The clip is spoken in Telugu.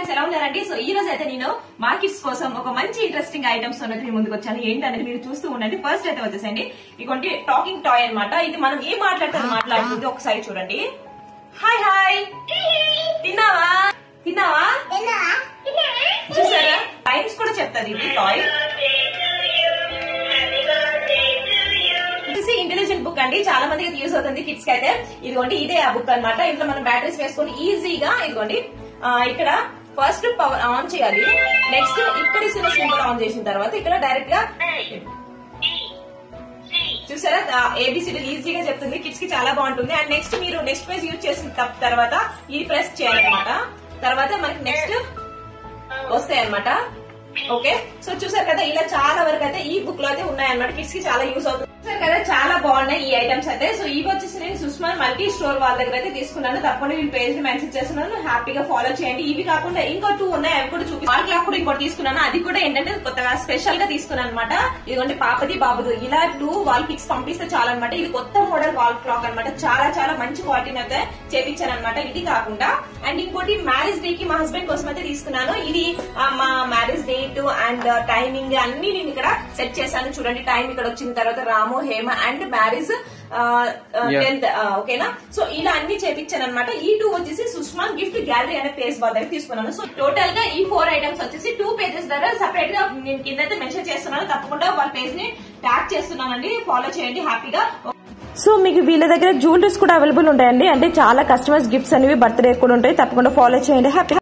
ఎలా ఉన్నారండి సో ఈ రోజు అయితే నేను మార్కెట్స్ కోసం ఒక మంచి ఇంట్రెస్టింగ్ ఐటమ్స్ ఉన్నది మీ ముందుకు వచ్చాను ఏంటనేది మీరు చూస్తూ ఉండండి ఫస్ట్ అయితే వచ్చేసండి ఇటువంటి టాకింగ్ టాయ్ అన్నమాట ఇది మనం ఏం మాట్లాడుతుంది మాట్లాడుతుంది ఒకసారి చూడండి హాయ్ హాయ్ తిన్నావా తిన్నావా చూసారా టైమ్స్ కూడా చెప్తాది ఇది టాయ్ వచ్చేసి ఇంటెలిజెంట్ బుక్ అండి చాలా మందికి యూస్ అవుతుంది కిడ్స్ కి అయితే ఇదిగోండి ఇదే ఆ బుక్ అన్నమాట ఇంట్లో మనం బ్యాటరీస్ వేసుకొని ఈజీగా ఇదిగోండి ఆ, ఇక్కడ ఫస్ట్ పవర్ ఆన్ చేయాలి నెక్స్ట్ ఇక్కడ ఇస్తున్న సింబల్ ఆన్ చేసిన తర్వాత ఇక్కడ డైరెక్ట్ గా చూసారా ఏబిసిడి ఈజీగా చెప్తుంది కిడ్స్ కి చాలా బాగుంటుంది అండ్ నెక్స్ట్ మీరు నెక్స్ట్ పేజ్ యూజ్ చేసిన త- తర్వాత ఈ ప్రెస్ చేయాలన్నమాట తర్వాత మనకి నెక్స్ట్ వస్తాయి అన్నమాట ఓకే సో చూసారు కదా ఇలా చాలా వరకు అయితే ఈ బుక్ లో అయితే ఉన్నాయన్నమాట కిడ్స్ కి చాలా యూస్ అవుతుంది చూసారు కదా చాలా బాగున్నాయి ఈ ఐటమ్స్ అయితే సో ఇవి వచ్చేసి నేను సుష్మా మల్టీ స్టోర్ వాళ్ళ దగ్గర అయితే తీసుకున్నాను తప్పకుండా వీళ్ళ పేజ్ ని మెన్షన్ చేస్తున్నాను హ్యాపీగా ఫాలో చేయండి ఇవి కాకుండా ఇంకో టూ ఉన్నాయి అవి కూడా చూపి వాళ్ళకి కూడా ఇంకోటి తీసుకున్నాను అది కూడా ఏంటంటే కొత్తగా స్పెషల్ గా తీసుకున్నాను అనమాట ఇదిగోండి పాపది బాబుదు ఇలా టూ వాల్ పిక్స్ పంపిస్తే చాలు అనమాట ఇది కొత్త మోడల్ వాల్ క్లాక్ అన్నమాట చాలా చాలా మంచి క్వాలిటీని అయితే చేపించాను అనమాట ఇది కాకుండా అండ్ ఇంకోటి మ్యారేజ్ డే కి మా హస్బెండ్ కోసం అయితే తీసుకున్నాను ఇది ఆ, మా మ్యారేజ్ డేట్ అండ్ టైమింగ్ అన్ని నేను ఇక్కడ సెట్ చేశాను చూడండి టైం ఇక్కడ వచ్చిన తర్వాత Ramu Hema and marriage Yeah. Tenth ఓకేనా సో ఇలా అన్ని చేపించాను అనమాట ఈ టూ వచ్చేసి సుష్మా గిఫ్ట్ గ్యాలరీ అనే పేజ్ వాళ్ళ దగ్గర తీసుకున్నాను సో టోటల్ గా ఈ ఫోర్ ఐటమ్స్ వచ్చేసి టూ పేజెస్ దగ్గర సెపరేట్ గా నేను కింద అయితే మెన్షన్ చేస్తున్నాను తప్పకుండా వాళ్ళ పేజ్ ని ట్యాగ్ చేస్తున్నానండి ఫాలో చేయండి హ్యాపీగా సో మీకు వీళ్ళ దగ్గర జ్యువెలరీస్ కూడా అవైలబుల్ ఉంటాయండి అంటే చాలా కస్టమర్స్ గిఫ్ట్స్ అనేవి బర్త్డే కూడా ఉంటాయి తప్పకుండా ఫాలో చేయండి హ్యాపీ